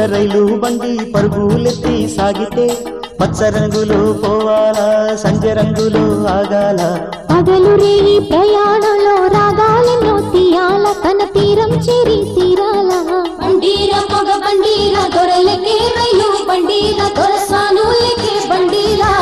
రైలు బండి పరుగులెత్తి సాగితే పచ్చ రంగులో పోవాలా సంజ రంగులో ఆగాల పగలు రేయి ప్రయాణంలో రాగాలెన్నో తీయాల తన తీరం చేరి తీరాల బండీర పొగ బండీర దొరలకే రైలు బండీర దొరసానులకే బండీరా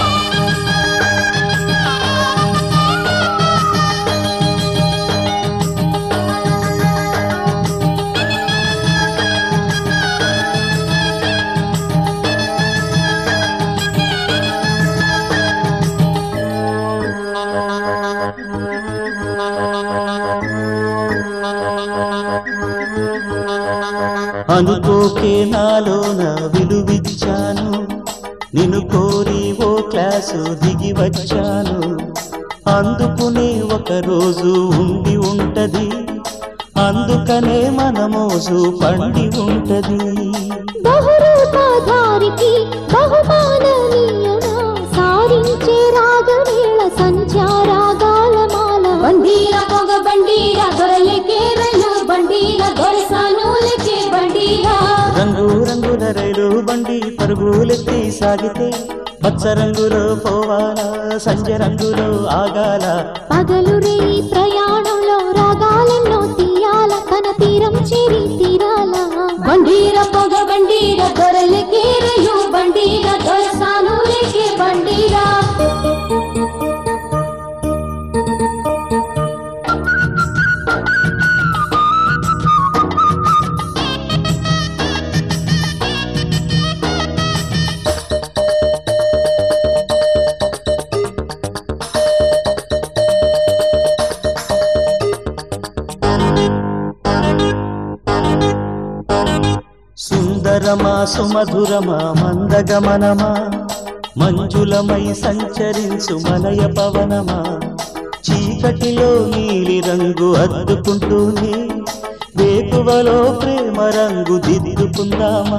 అనుకోకే నాలోన విలువిచ్చాను నిన్ను కోరి ఓ క్లాసు దిగి వచ్చాను అందుకునే ఒక రోజు ఉండి ఉంటది అందుకనే మన మోజు పండి ఉంటది బహురూపధారికి బహుమాననీయనా సారించే రాగవేళ సంచారాగాల మాల బండీర పొగ బండీర దొరలకే రైలు బండీర దొరసానులకే బండీరా రంగు రంగుల రైలు బండి పరుగులెత్తి సాగితే పచ్చ రంగులో పోవాలా సంజ రంగులో ఆగాల పగలు రేయి ప్రయాణంలో రాగాలెన్నో తీయాల తన తీరం చేరి తీరాల బండీర పొగ బండీర దొరలకే రైలు బండీర దొరసానులకే బండీరా సుందరమా సుమధురమా మందగమనమా మంజులమై సంచరించు మలయ పవనమా చీకటిలో నీలి రంగు అద్దుకుంటూనే వేకువలో ప్రేమ రంగు దిద్దుకుందామా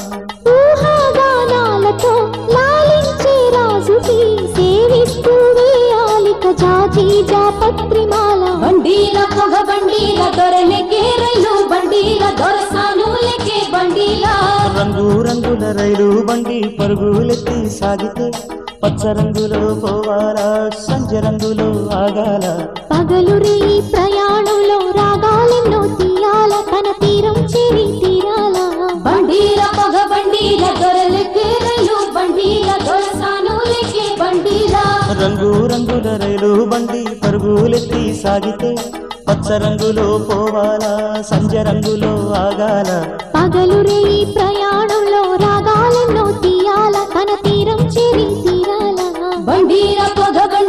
ఊహాగానాలతో లాలించే రాజుకి సేవిస్తూ వేయాలిక జాజి జాపత్రిమాల బండీల పొగ బండీల దొరలకే రైలు బండీల దొరసానులకే బండీలా రంగు రంగుల రైలు బండి పరుగులెత్తి సాగితే పచ్చ రంగులో పోవాలా సంజ రంగులో ఆగాల పగలు రేయి ప్రయాణంలో రాగాలెన్నో తీయాల తన తీరం చేరి తీరాల బండీల పొగ బండీల దొరలకే రైలు బండీల దొరసానులకే బండీలా రంగు రంగుల రైలు బండి పరుగులెత్తి సాగితే పచ్చ రంగులో పోవాలా సంజ రంగులో ఆగాల పగలు రేయి ప్రయాణంలో రాగాలెన్నో తీయాల తన తీరం చేరి తీరాల బండీల పొగ